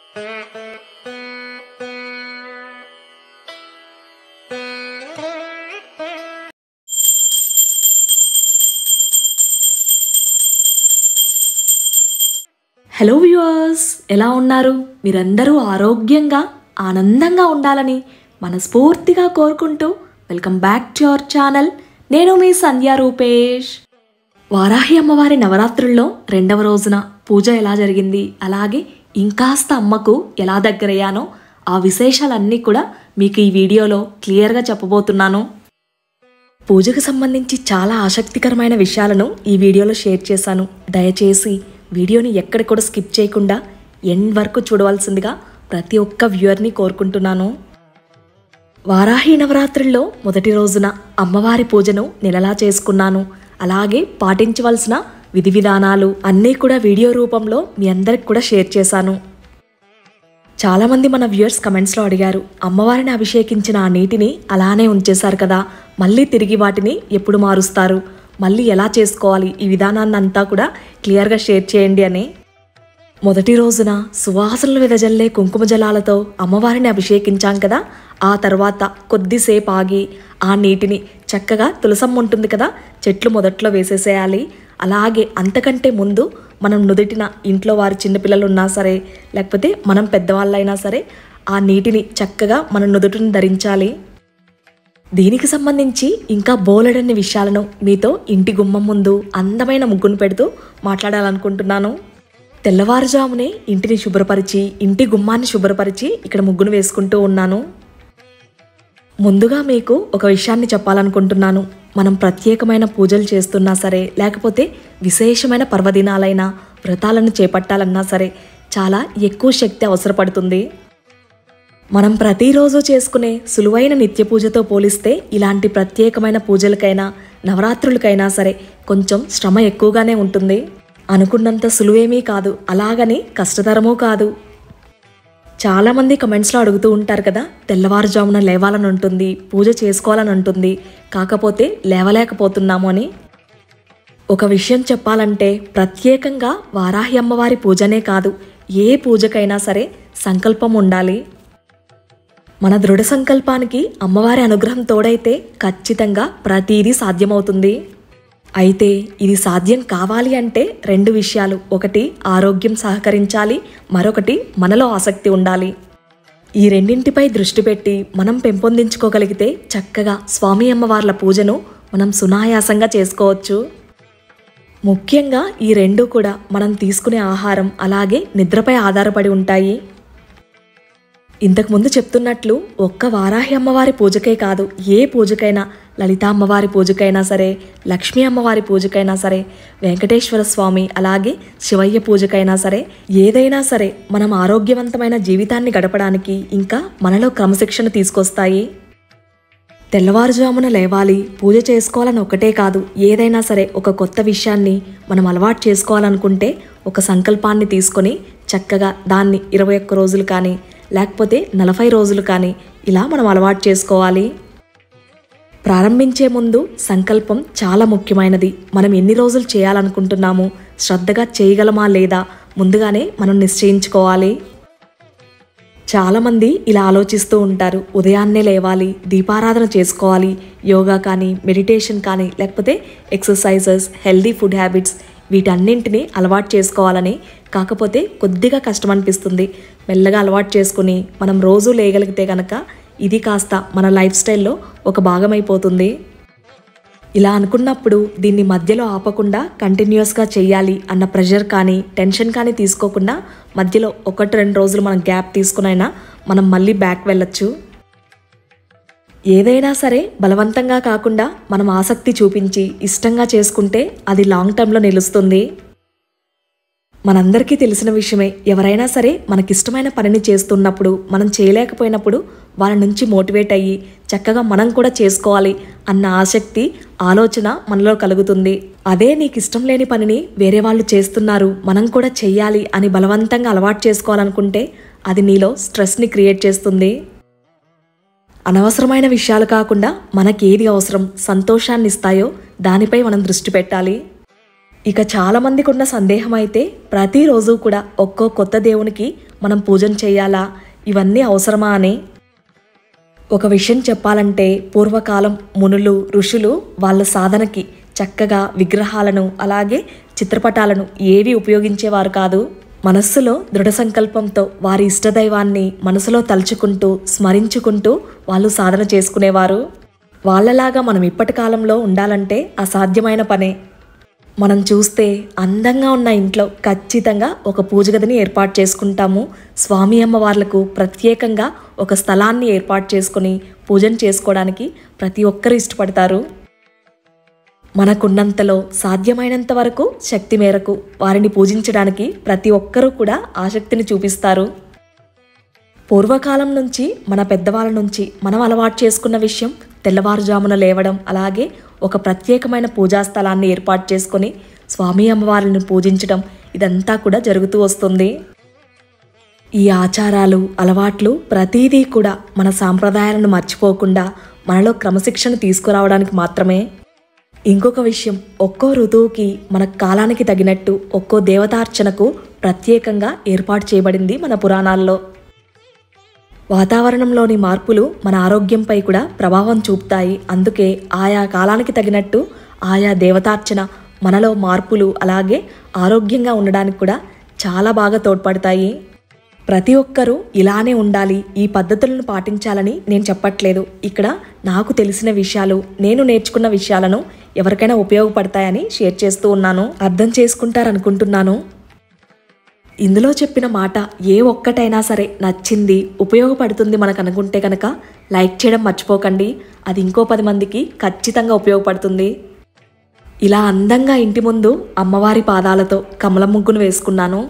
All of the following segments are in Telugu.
హలో వ్యూవర్స్ ఎలా ఉన్నారు మీరందరూ ఆరోగ్యంగా ఆనందంగా ఉండాలని మనస్ఫూర్తిగా కోరుకుంటూ welcome back to our channel నేను మీ సంధ్యా రూపేష్ వారాహి అమ్మవారి నవరాత్రుల్లో రెండవ రోజున పూజ ఎలా జరిగింది అలాగే ఇంకాస్త అమ్మకు ఎలా దగ్గరయ్యానో ఆ విశేషాలన్నీ కూడా మీకు ఈ వీడియోలో క్లియర్గా చెప్పబోతున్నాను పూజకు సంబంధించి చాలా ఆసక్తికరమైన విషయాలను ఈ వీడియోలో షేర్ చేశాను దయచేసి వీడియోని ఎక్కడ కూడా స్కిప్ చేయకుండా ఎండ్ వరకు చూడవలసిందిగా ప్రతి ఒక్క వ్యూవర్ని కోరుకుంటున్నాను వారాహి నవరాత్రుల్లో మొదటి రోజున అమ్మవారి పూజను నెలలా చేసుకున్నాను అలాగే పాటించవలసిన విధి విధానాలు అన్నీ కూడా వీడియో రూపంలో మీ అందరికి కూడా షేర్ చేశాను చాలామంది మన వ్యూయర్స్ కమెంట్స్లో అడిగారు అమ్మవారిని అభిషేకించిన ఆ నీటిని అలానే ఉంచేశారు కదా మళ్ళీ తిరిగి వాటిని ఎప్పుడు మారుస్తారు మళ్ళీ ఎలా చేసుకోవాలి ఈ విధానాన్ని అంతా కూడా క్లియర్గా షేర్ చేయండి అని మొదటి రోజున సువాసనలు వెదజల్లే కుంకుమ జలాలతో అమ్మవారిని అభిషేకించాం కదా ఆ తర్వాత కొద్దిసేపు ఆగి ఆ నీటిని చక్కగా తులసమ్మ ఉంటుంది కదా చెట్లు మొదట్లో వేసేసేయాలి అలాగే అంతకంటే ముందు మనం నుదిటిన ఇంట్లో వారి చిన్నపిల్లలు ఉన్నా సరే లేకపోతే మనం పెద్దవాళ్ళైనా సరే ఆ నీటిని చక్కగా మన నుదుటిని ధరించాలి దీనికి సంబంధించి ఇంకా బోలెడన్ని విషయాలను మీతో ఇంటి గుమ్మం ముందు అందమైన ముగ్గును పెడుతూ మాట్లాడాలనుకుంటున్నాను తెల్లవారుజామునే ఇంటిని శుభ్రపరిచి ఇంటి గుమ్మాన్ని శుభ్రపరిచి ఇక్కడ ముగ్గును వేసుకుంటూ ఉన్నాను ముందుగా మీకు ఒక విషయాన్ని చెప్పాలనుకుంటున్నాను మనం ప్రత్యేకమైన పూజలు చేస్తున్నా సరే లేకపోతే విశేషమైన పర్వదినాలైనా వ్రతాలను చేపట్టాలన్నా సరే చాలా ఎక్కువ శక్తి అవసరపడుతుంది మనం ప్రతిరోజు చేసుకునే సులువైన నిత్య పూజతో పోలిస్తే ఇలాంటి ప్రత్యేకమైన పూజలకైనా నవరాత్రులకైనా సరే కొంచెం శ్రమ ఎక్కువగానే ఉంటుంది అనుకున్నంత సులువేమీ కాదు అలాగని కష్టతరమూ కాదు చాలామంది కమెంట్స్లో అడుగుతూ ఉంటారు కదా తెల్లవారుజామున లేవాలని ఉంటుంది పూజ చేసుకోవాలని ఉంటుంది కాకపోతే లేవలేకపోతున్నాము అని ఒక విషయం చెప్పాలంటే ప్రత్యేకంగా వారాహి అమ్మవారి పూజనే కాదు ఏ పూజకైనా సరే సంకల్పం ఉండాలి మన దృఢ సంకల్పానికి అమ్మవారి అనుగ్రహం తోడైతే ఖచ్చితంగా ప్రతీదీ సాధ్యమవుతుంది అయితే ఇది సాధ్యం కావాలి అంటే రెండు విషయాలు ఒకటి ఆరోగ్యం సహకరించాలి మరొకటి మనలో ఆసక్తి ఉండాలి ఈ రెండింటిపై దృష్టి పెట్టి మనం పెంపొందించుకోగలిగితే చక్కగా స్వామి అమ్మవార్ల పూజను మనం సునాయాసంగా చేసుకోవచ్చు ముఖ్యంగా ఈ రెండు కూడా మనం తీసుకునే ఆహారం అలాగే నిద్రపై ఆధారపడి ఉంటాయి ఇంతకు ముందు చెప్తున్నట్లు ఒక్క వారాహి అమ్మవారి పూజకే కాదు ఏ పూజకైనా లలిత అమ్మవారి పూజకైనా సరే లక్ష్మీ అమ్మవారి పూజకైనా సరే వెంకటేశ్వర స్వామి అలాగే శివయ్య పూజకైనా సరే ఏదైనా సరే మనం ఆరోగ్యవంతమైన జీవితాన్ని గడపడానికి ఇంకా మనలో క్రమశిక్షణ తీసుకొస్తాయి తెల్లవారుజామున లేవాలి పూజ చేసుకోవాలని ఒకటే కాదు ఏదైనా సరే ఒక కొత్త విషయాన్ని మనం అలవాటు చేసుకోవాలనుకుంటే ఒక సంకల్పాన్ని తీసుకొని చక్కగా దాన్ని ఇరవై ఒక్క రోజులు కానీ లేకపోతే నలభై రోజులు కానీ ఇలా మనం అలవాటు చేసుకోవాలి ప్రారంభించే ముందు సంకల్పం చాలా ముఖ్యమైనది మనం ఎన్ని రోజులు చేయాలనుకుంటున్నాము శ్రద్ధగా చేయగలమా లేదా ముందుగానే మనం నిశ్చయించుకోవాలి చాలామంది ఇలా ఆలోచిస్తూ ఉంటారు ఉదయాన్నే లేవాలి దీపారాధన చేసుకోవాలి యోగా కానీ మెడిటేషన్ కానీ లేకపోతే ఎక్సర్సైజెస్ హెల్దీ ఫుడ్ హ్యాబిట్స్ వీటన్నింటినీ అలవాటు చేసుకోవాలని కాకపోతే కొద్దిగా కష్టం అనిపిస్తుంది మెల్లగా అలవాటు చేసుకుని మనం రోజు లేయగలిగితే కనుక ఇది కాస్త మన లైఫ్ స్టైల్లో ఒక భాగమైపోతుంది ఇలా అనుకున్నప్పుడు దీన్ని మధ్యలో ఆపకుండా కంటిన్యూస్గా చెయ్యాలి అన్న ప్రెషర్ కానీ టెన్షన్ కానీ తీసుకోకుండా మధ్యలో ఒకటి రెండు రోజులు మనం గ్యాప్ తీసుకునైనా మనం మళ్ళీ బ్యాక్ వెళ్ళొచ్చు ఏదైనా సరే బలవంతంగా కాకుండా మనం ఆసక్తి చూపించి ఇష్టంగా చేసుకుంటే అది లాంగ్ టర్మ్లో నిలుస్తుంది మనందరికీ తెలిసిన విషయమే ఎవరైనా సరే మనకిష్టమైన పనిని చేస్తున్నప్పుడు మనం చేయలేకపోయినప్పుడు వాళ్ళ నుంచి మోటివేట్ అయ్యి చక్కగా మనం కూడా చేసుకోవాలి అన్న ఆసక్తి ఆలోచన మనలో కలుగుతుంది అదే నీకు ఇష్టం లేని పనిని వేరే వాళ్ళు చేస్తున్నారు మనం కూడా చెయ్యాలి అని బలవంతంగా అలవాటు చేసుకోవాలనుకుంటే అది నీలో స్ట్రెస్ని క్రియేట్ చేస్తుంది అనవసరమైన విషయాలు కాకుండా మనకి ఏది అవసరం సంతోషాన్ని ఇస్తాయో దానిపై మనం దృష్టి పెట్టాలి ఇక చాలా మందికి ఉన్న సందేహం అయితే ప్రతిరోజు కూడా ఒక్కో కొత్త దేవునికి మనం పూజన చేయాలా ఇవన్నీ అవసరమా అని ఒక విషయం చెప్పాలంటే పూర్వకాలం మునులు ఋషులు వాళ్ళ సాధనకి చక్కగా విగ్రహాలను అలాగే చిత్రపటాలను ఏవి ఉపయోగించేవారు కాదు మనస్సులో దృఢ సంకల్పంతో వారి ఇష్టదైవాన్ని మనసులో తలుచుకుంటూ స్మరించుకుంటూ వాళ్ళు సాధన చేసుకునేవారు వాళ్ళలాగా మనం ఇప్పటి కాలంలో ఉండాలంటే అసాధ్యమైన పనే మనం చూస్తే అందంగా ఉన్న ఇంట్లో ఖచ్చితంగా ఒక పూజ గదిని ఏర్పాటు చేసుకుంటాము స్వామి అమ్మవార్లకు ప్రత్యేకంగా ఒక స్థలాన్ని ఏర్పాటు చేసుకొని పూజన చేసుకోవడానికి ప్రతి ఒక్కరు ఇష్టపడతారు మనకున్నంతలో సాధ్యమైనంత వరకు శక్తి మేరకు వారిని పూజించడానికి ప్రతి ఒక్కరూ కూడా ఆసక్తిని చూపిస్తారు పూర్వకాలం నుంచి మన పెద్దవాళ్ళ నుంచి మనం అలవాటు చేసుకున్న విషయం తెల్లవారుజామున లేవడం అలాగే ఒక ప్రత్యేకమైన పూజా స్థలాన్ని ఏర్పాటు చేసుకొని స్వామి అమ్మవారిని పూజించడం ఇదంతా కూడా జరుగుతూ వస్తుంది ఈ ఆచారాలు అలవాట్లు ప్రతిదీ కూడా మన సాంప్రదాయాలను మర్చిపోకుండా మనలో క్రమశిక్షణ తీసుకురావడానికి మాత్రమే ఇంకొక విషయం ఒక్కో ఋతువుకి మన కాలానికి తగినట్టు ఒక్కో దేవతార్చనకు ప్రత్యేకంగా ఏర్పాటు చేయబడింది మన పురాణాల్లో వాతావరణంలోని మార్పులు మన ఆరోగ్యంపై కూడా ప్రభావం చూపుతాయి అందుకే ఆయా కాలానికి తగినట్టు ఆయా దేవతార్చన మనలో మార్పులు అలాగే ఆరోగ్యంగా ఉండడానికి కూడా చాలా బాగా తోడ్పడతాయి ప్రతి ఒక్కరూ ఇలానే ఉండాలి ఈ పద్ధతులను పాటించాలని నేను చెప్పట్లేదు ఇక్కడ నాకు తెలిసిన విషయాలు నేను నేర్చుకున్న విషయాలను ఎవరికైనా ఉపయోగపడతాయని షేర్ చేస్తూ ఉన్నాను అర్థం చేసుకుంటారనుకుంటున్నాను ఇందులో చెప్పిన మాట ఏ ఒక్కటైనా సరే నచ్చింది ఉపయోగపడుతుంది మనకు అనుకుంటే కనుక లైక్ చేయడం మర్చిపోకండి అది ఇంకో పది మందికి ఖచ్చితంగా ఉపయోగపడుతుంది ఇలా అందంగా ఇంటి ముందు అమ్మవారి పాదాలతో కమలం ముగ్గును వేసుకున్నాను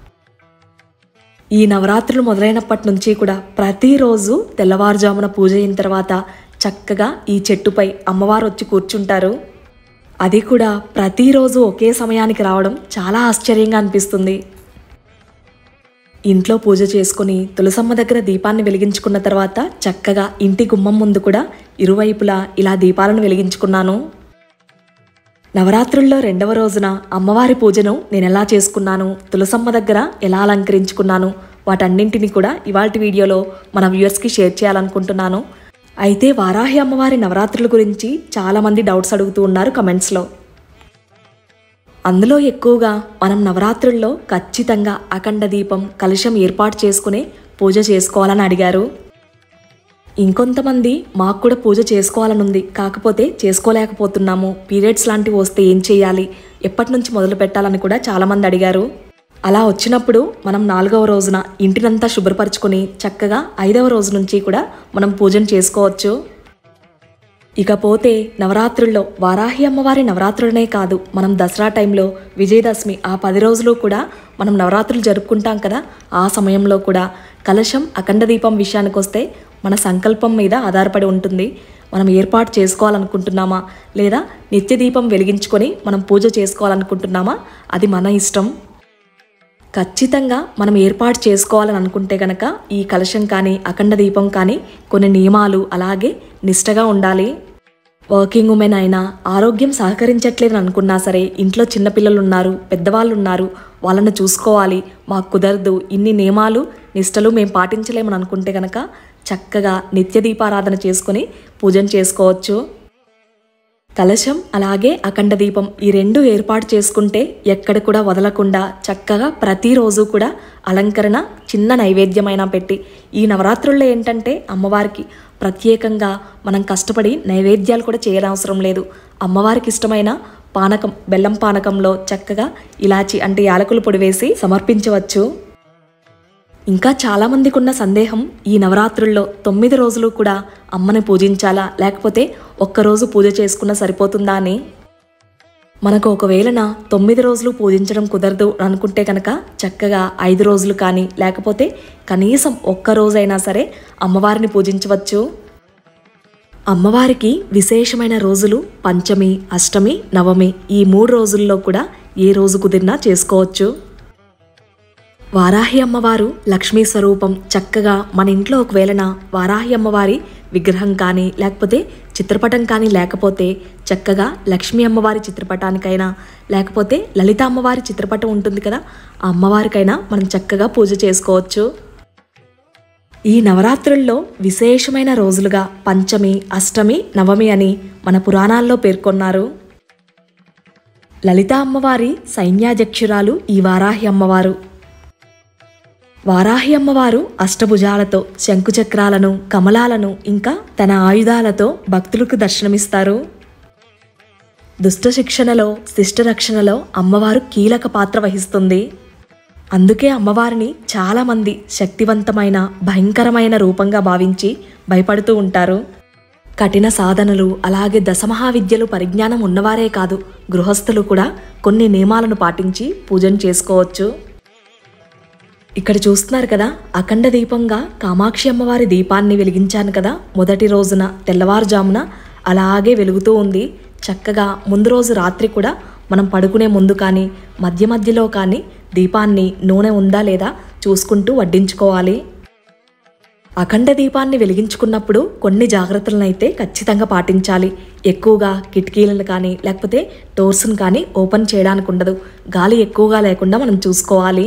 ఈ నవరాత్రులు మొదలైనప్పటి నుంచి కూడా ప్రతిరోజు తెల్లవారుజామున పూజ అయిన తర్వాత చక్కగా ఈ చెట్టుపై అమ్మవారు వచ్చి కూర్చుంటారు అది కూడా ప్రతిరోజు ఒకే సమయానికి రావడం చాలా ఆశ్చర్యంగా అనిపిస్తుంది ఇంట్లో పూజ చేసుకుని తులసమ్మ దగ్గర దీపాన్ని వెలిగించుకున్న తర్వాత చక్కగా ఇంటి గుమ్మం ముందు కూడా ఇరువైపులా ఇలా దీపాలను వెలిగించుకున్నాను నవరాత్రుల్లో రెండవ రోజున అమ్మవారి పూజను నేను ఎలా చేసుకున్నాను తులసమ్మ దగ్గర ఎలా అలంకరించుకున్నాను వాటన్నింటిని కూడా ఇవాల్టి వీడియోలో మన వ్యూయర్స్కి షేర్ చేయాలనుకుంటున్నాను అయితే వారాహి అమ్మవారి నవరాత్రుల గురించి చాలామంది డౌట్స్ అడుగుతూ ఉన్నారు కమెంట్స్లో అందులో ఎక్కువగా మనం నవరాత్రుల్లో ఖచ్చితంగా అఖండ దీపం కలశం ఏర్పాటు చేసుకుని పూజ చేసుకోవాలని అడిగారు ఇంకొంతమంది మాకు కూడా పూజ చేసుకోవాలనుంది కాకపోతే చేసుకోలేకపోతున్నాము పీరియడ్స్ లాంటివి వస్తే ఏం చేయాలి ఎప్పటి నుంచి మొదలు పెట్టాలని కూడా చాలామంది అడిగారు అలా వచ్చినప్పుడు మనం నాలుగవ రోజున ఇంటినంతా శుభ్రపరచుకొని చక్కగా ఐదవ రోజు నుంచి కూడా మనం పూజను చేసుకోవచ్చు ఇకపోతే నవరాత్రుల్లో వారాహి అమ్మవారి నవరాత్రులనే కాదు మనం దసరా టైంలో విజయదశమి ఆ పది రోజులు కూడా మనం నవరాత్రులు జరుపుకుంటాం కదా ఆ సమయంలో కూడా కలశం అఖండ దీపం విషయానికి వస్తే మన సంకల్పం మీద ఆధారపడి ఉంటుంది మనం ఏర్పాటు చేసుకోవాలనుకుంటున్నామా లేదా నిత్య దీపం వెలిగించుకొని మనం పూజ చేసుకోవాలనుకుంటున్నామా అది మన ఇష్టం ఖచ్చితంగా మనం ఏర్పాటు చేసుకోవాలని అనుకుంటే గనక ఈ కలశం కానీ అఖండ దీపం కానీ కొన్ని నియమాలు అలాగే నిష్టగా ఉండాలి వర్కింగ్ ఉమెన్ అయినా ఆరోగ్యం సహకరించట్లేదని అనుకున్నా సరే ఇంట్లో చిన్నపిల్లలు ఉన్నారు పెద్దవాళ్ళు ఉన్నారు వాళ్ళని చూసుకోవాలి మాకు కుదరదు ఇన్ని నియమాలు నిష్టలు మేము పాటించలేమని అనుకుంటే గనక చక్కగా నిత్య దీపారాధన చేసుకొని పూజన చేసుకోవచ్చు కలశం అలాగే అఖండ దీపం ఈ రెండు ఏర్పాటు చేసుకుంటే ఎక్కడ కూడా వదలకుండా చక్కగా ప్రతిరోజు కూడా అలంకరణ చిన్న నైవేద్యమైనా పెట్టి ఈ నవరాత్రుల్లో ఏంటంటే అమ్మవారికి ప్రత్యేకంగా మనం కష్టపడి నైవేద్యాలు కూడా చేయనవసరం లేదు అమ్మవారికి ఇష్టమైన పానకం బెల్లం పానకంలో చక్కగా ఇలాచి అంటే యాలకుల పొడి వేసి సమర్పించవచ్చు ఇంకా చాలామందికి ఉన్న సందేహం ఈ నవరాత్రుల్లో తొమ్మిది రోజులు కూడా అమ్మని పూజించాలా లేకపోతే ఒక్కరోజు పూజ చేసుకున్న సరిపోతుందా అని మనకు ఒకవేళన తొమ్మిది రోజులు పూజించడం కుదరదు అని అనుకుంటే కనుక చక్కగా ఐదు రోజులు కానీ లేకపోతే కనీసం ఒక్క రోజైనా సరే అమ్మవారిని పూజించవచ్చు అమ్మవారికి విశేషమైన రోజులు పంచమి అష్టమి నవమి ఈ మూడు రోజుల్లో కూడా ఏ రోజు కుదిరినా చేసుకోవచ్చు వారాహి అమ్మవారు లక్ష్మీ స్వరూపం చక్కగా మన ఇంట్లో ఒకవేళన వారాహి అమ్మవారి విగ్రహం కానీ లేకపోతే చిత్రపటం కానీ లేకపోతే చక్కగా లక్ష్మీ అమ్మవారి చిత్రపటానికైనా లేకపోతే లలిత అమ్మవారి చిత్రపటం ఉంటుంది కదా ఆ అమ్మవారికైనా మనం చక్కగా పూజ చేసుకోవచ్చు ఈ నవరాత్రుల్లో విశేషమైన రోజులుగా పంచమి అష్టమి నవమి అని మన పురాణాల్లో పేర్కొన్నారు లలిత అమ్మవారి సైన్యాధ్యక్షురాలు ఈ వారాహి అమ్మవారు వారాహి అమ్మవారు అష్టభుజాలతో శంకుచక్రాలను కమలాలను ఇంకా తన ఆయుధాలతో భక్తులకు దర్శనమిస్తారు దుష్ట శిక్షణలో శిష్ట రక్షణలో అమ్మవారు కీలక పాత్ర వహిస్తుంది అందుకే అమ్మవారిని చాలామంది శక్తివంతమైన భయంకరమైన రూపంగా భావించి భయపడుతూ ఉంటారు కఠిన సాధనలు అలాగే దశమహావిద్యలు పరిజ్ఞానం ఉన్నవారే కాదు గృహస్థులు కూడా కొన్ని నియమాలను పాటించి పూజను చేసుకోవచ్చు ఇక్కడ చూస్తున్నారు కదా అఖండ దీపంగా కామాక్షి అమ్మవారి దీపాన్ని వెలిగించాను కదా మొదటి రోజున తెల్లవారుజామున అలాగే వెలుగుతూ ఉంది చక్కగా ముందు రోజు రాత్రి కూడా మనం పడుకునే ముందు కానీ మధ్య మధ్యలో కానీ దీపాన్ని నూనె ఉందా లేదా చూసుకుంటూ వడ్డించుకోవాలి అఖండ దీపాన్ని వెలిగించుకున్నప్పుడు కొన్ని జాగ్రత్తలను అయితే ఖచ్చితంగా పాటించాలి ఎక్కువగా కిటికీలను కానీ లేకపోతే డోర్స్ను కానీ ఓపెన్ చేయడానికి ఉండదు గాలి ఎక్కువగా లేకుండా మనం చూసుకోవాలి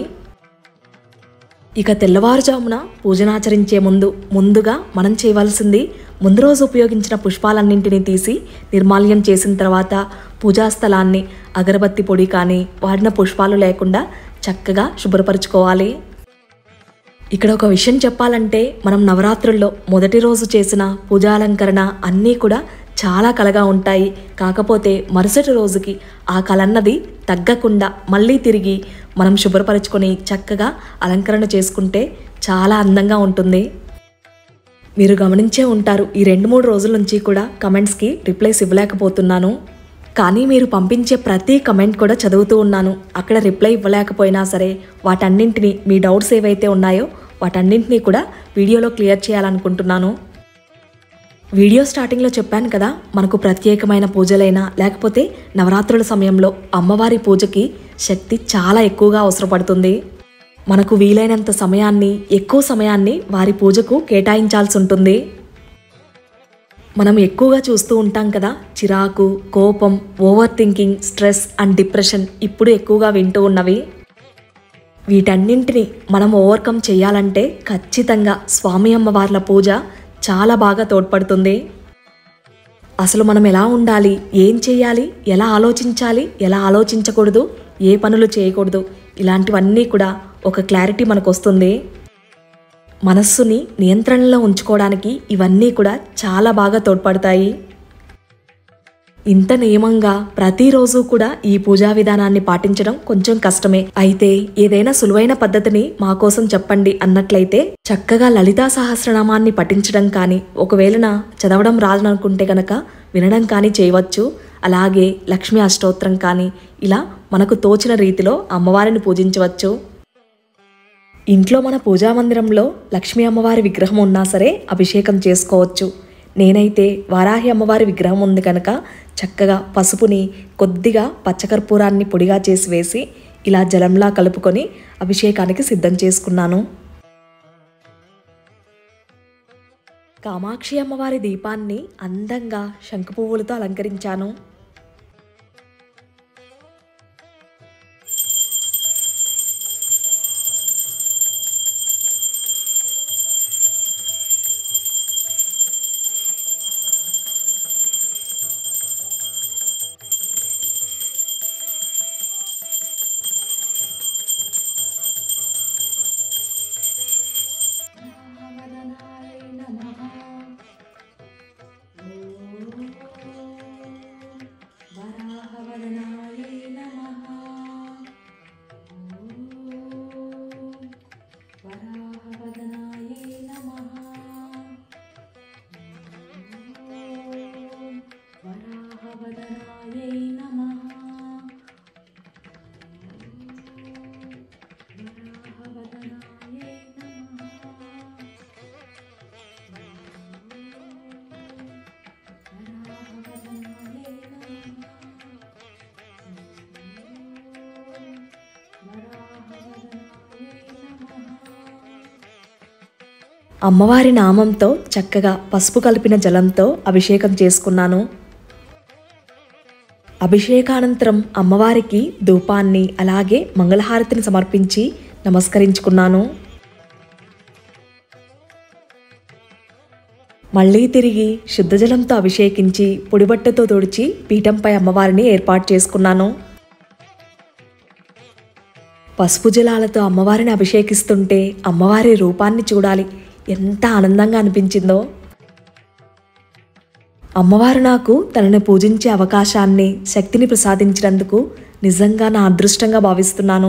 ఇక తెల్లవారుజామున పూజనాచరించే ముందు ముందుగా మనం చేయవలసింది ముందు రోజు ఉపయోగించిన పుష్పాలన్నింటినీ తీసి నిర్మాల్యం చేసిన తర్వాత పూజా స్థలాన్ని అగరబత్తి పొడి కానీ వాడిన పుష్పాలు లేకుండా చక్కగా శుభ్రపరచుకోవాలి ఇక్కడ ఒక విషయం చెప్పాలంటే మనం నవరాత్రుల్లో మొదటి రోజు చేసిన పూజాలంకరణ అన్నీ కూడా చాలా కలగా ఉంటాయి కాకపోతే మరుసటి రోజుకి ఆ కలన్నది తగ్గకుండా మళ్ళీ తిరిగి మనం శుభ్రపరచుకొని చక్కగా అలంకరణ చేసుకుంటే చాలా అందంగా ఉంటుంది మీరు గమనించే ఉంటారు ఈ రెండు మూడు రోజుల నుంచి కూడా కమెంట్స్కి రిప్లైస్ ఇవ్వలేకపోతున్నాను కానీ మీరు పంపించే ప్రతి కమెంట్ కూడా చదువుతూ ఉన్నాను అక్కడ రిప్లై ఇవ్వలేకపోయినా సరే వాటన్నింటినీ మీ డౌట్స్ ఏవైతే ఉన్నాయో వాటన్నింటినీ కూడా వీడియోలో క్లియర్ చేయాలనుకుంటున్నాను వీడియో స్టార్టింగ్లో చెప్పాను కదా మనకు ప్రత్యేకమైన పూజలైనా లేకపోతే నవరాత్రుల సమయంలో అమ్మవారి పూజకి శక్తి చాలా ఎక్కువగా అవసరపడుతుంది మనకు వీలైనంత సమయాన్ని ఎక్కువ సమయాన్ని వారి పూజకు కేటాయించాల్సి ఉంటుంది మనం ఎక్కువగా చూస్తూ ఉంటాం కదా చిరాకు కోపం over thinking stress and depression ఇప్పుడు ఎక్కువగా వింటూ ఉన్నవి వీటన్నింటిని మనం ఓవర్కమ్ చేయాలంటే ఖచ్చితంగా స్వామి అమ్మవార్ల పూజ చాలా బాగా తోడ్పడుతుంది అసలు మనం ఎలా ఉండాలి ఏం చేయాలి ఎలా ఆలోచించాలి ఎలా ఆలోచించకూడదు ఏ పనులు చేయకూడదు ఇలాంటివన్నీ కూడా ఒక క్లారిటీ మనకు వస్తుంది మనస్సుని నియంత్రణలో ఉంచుకోవడానికి ఇవన్నీ కూడా చాలా బాగా తోడ్పడతాయి ఇంత నియమంగా ప్రతిరోజు కూడా ఈ పూజా విధానాన్ని పాటించడం కొంచెం కష్టమే అయితే ఏదైనా సులువైన పద్ధతిని మా కోసం చెప్పండి అన్నట్లయితే చక్కగా లలితా సహస్రనామాన్ని పఠించడం కానీ ఒకవేళ చదవడం రాదనుకుంటే గనక వినడం కానీ చేయవచ్చు అలాగే లక్ష్మీ అష్టోత్తరం కానీ ఇలా మనకు తోచిన రీతిలో అమ్మవారిని పూజించవచ్చు ఇంట్లో మన పూజా మందిరంలో లక్ష్మీ అమ్మవారి విగ్రహం ఉన్నా సరే అభిషేకం చేసుకోవచ్చు నేనైతే వారాహి అమ్మవారి విగ్రహం ఉంది కనుక చక్కగా పసుపుని కొద్దిగా పచ్చకర్పూరాన్ని పొడిగా చేసి వేసి ఇలా జలంలా కలుపుకొని అభిషేకానికి సిద్ధం చేసుకున్నాను కామాక్షి అమ్మవారి దీపాన్ని అందంగా శంకు పువ్వులతో అలంకరించాను అమ్మవారి నామంతో చక్కగా పసుపు కలిపిన జలంతో అభిషేకం చేసుకున్నాను అభిషేకానంతరం అమ్మవారికి ధూపాన్ని అలాగే మంగళహారతిని సమర్పించి నమస్కరించుకున్నాను మళ్ళీ తిరిగి శుద్ధజలంతో అభిషేకించి పొడిబట్టతో తుడిచి పీఠంపై అమ్మవారిని ఏర్పాటు చేసుకున్నాను పసుపు జలాలతో అమ్మవారిని అభిషేకిస్తుంటే అమ్మవారి రూపాన్ని చూడాలి ఎంత ఆనందంగా అనిపించిందో అమ్మవారు నాకు తనని పూజించే అవకాశాన్ని శక్తిని ప్రసాదించినందుకు నిజంగా నా అదృష్టంగా భావిస్తున్నాను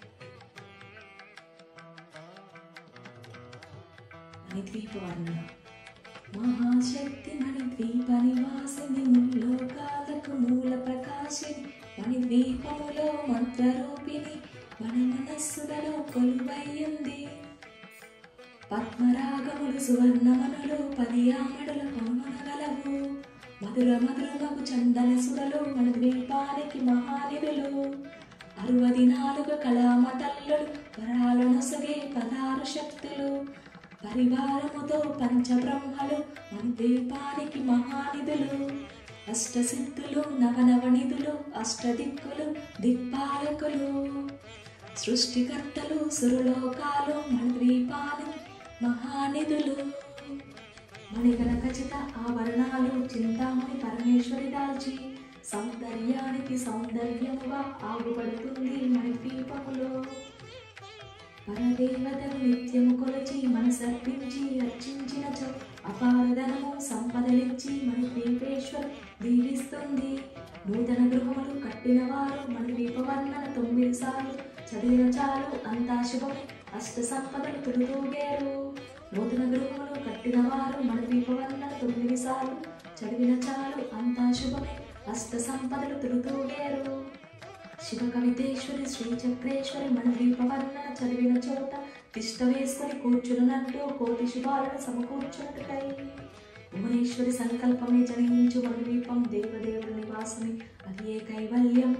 మహాశక్తి మణిద్వీప నివాసిని ముల్లోకాలకు మూల ప్రకాశిని మణిద్వీపములో మంత్రరూపిణి మన మనస్సులలో కొలువయ్యింది పద్మరాగములు సువర్ణమనులు పది ఆమడుల కొనుమనగలవు మధుర మధురమగు చందన సుడలు మన ద్వీపానికి మహానిధులు అరవది నాలుగు కళామతల్లులు వరాలనొసగే పదారు శక్తులు పరివారముతో పంచబ్రహ్మలు మన ద్వీపానికి మహానిధులు అష్టసిద్ధులు నవనవనిధులు అష్టదిక్కులు దిక్పాలకులు సృష్టికర్తలు సురలోకాలు మన ద్వీపానికి మహానిధులు మణిగల ఖచ్చిత ఆభరణాలు చింతామణి పరమేశ్వరి దాల్చి సౌందర్యానికి సౌందర్యముగా ఆగుపడుతుంది మన ద్వీపములో పరదేవతను నిత్యము కొలచి మనసర్పించి అర్చించినచో అపారధనము సంపదలిచ్చి మన ద్వీపేశ్వరు దీవిస్తుంది నూతన గృహములు కట్టిన వారు మన ద్వీపవర్ణన తొమ్మిది సార్లు చదివిన చాలు అంతా శుభమే అష్ట సంపదలు తులుతూగేరు నూతన గృహములు కట్టిన వారు మన ద్వీపవర్ణన తొమ్మిది సార్లు చదివిన చాలు అంతా శుభమే అష్ట సంపదలు తులుతూగేరు శివ కవితేశ్వరి శ్రీ చక్రేశ్వరి మన దీపవర్ణన చదివిన చోట తిష్ట వేసుకొని కూర్చున్నట్టు కోటి శుభాలను సమకూర్చున్నట్టుకై భువనేశ్వరి సంకల్పమే జనించు మన దీపం దేవదేవుడి నివాసమే అది ఏ కైవల్యం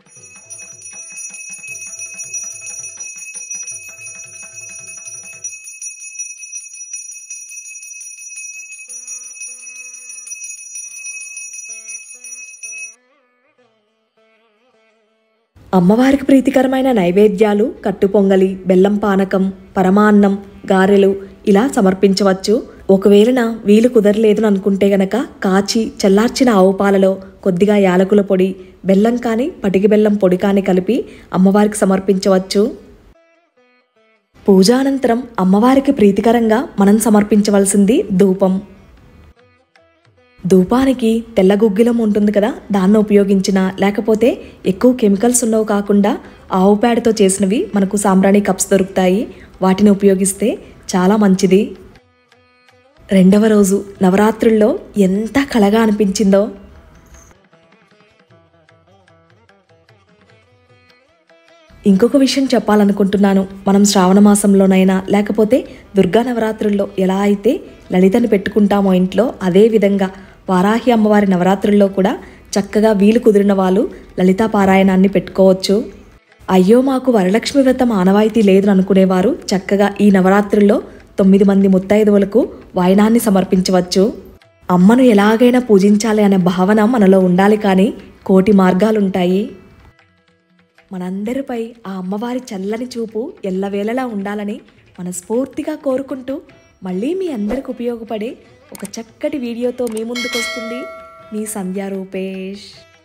అమ్మవారికి ప్రీతికరమైన నైవేద్యాలు కట్టుపొంగలి బెల్లం పానకం పరమాన్నం గారెలు ఇలా సమర్పించవచ్చు ఒకవేళ వీలు కుదరలేదు అనుకుంటే గనక కాచి చల్లార్చిన ఆవు పాలలో కొద్దిగా యాలకుల పొడి బెల్లం కానీ పటికి బెల్లం పొడి కానీ కలిపి అమ్మవారికి సమర్పించవచ్చు పూజానంతరం అమ్మవారికి ప్రీతికరంగా మనం సమర్పించవలసింది ధూపం ధూపానికి తెల్ల గుగ్గిలం ఉంటుంది కదా దాన్ని ఉపయోగించిన లేకపోతే ఎక్కువ కెమికల్స్ ఉన్నవి కాకుండా ఆవు పేడతో చేసినవి మనకు సాంబ్రాణి కప్స్ దొరుకుతాయి వాటిని ఉపయోగిస్తే చాలా మంచిది రెండవ రోజు నవరాత్రుల్లో ఎంత కళగా అనిపించిందో ఇంకొక విషయం చెప్పాలనుకుంటున్నాను మనం శ్రావణ మాసంలోనైనా లేకపోతే దుర్గా నవరాత్రుల్లో ఎలా అయితే లలితని పెట్టుకుంటామో ఇంట్లో అదే విధంగా వారాహి అమ్మవారి నవరాత్రుల్లో కూడా చక్కగా వీలు కుదిరిన వాళ్ళు లలితా పారాయణాన్ని పెట్టుకోవచ్చు అయ్యో మాకు వరలక్ష్మి వ్రతం ఆనవాయితీ లేదు అనుకునేవారు చక్కగా ఈ నవరాత్రుల్లో తొమ్మిది మంది ముత్తైదువులకు వాయనాన్ని సమర్పించవచ్చు అమ్మను ఎలాగైనా పూజించాలి అనే భావన మనలో ఉండాలి కానీ కోటి మార్గాలుంటాయి మనందరిపై ఆ అమ్మవారి చల్లని చూపు ఎల్లవేళలా ఉండాలని మనస్ఫూర్తిగా కోరుకుంటూ మళ్ళీ మీ అందరికి ఉపయోగపడే ఒక చక్కటి వీడియోతో మీ ముందుకు వస్తుంది మీ సంధ్యా రూపేష్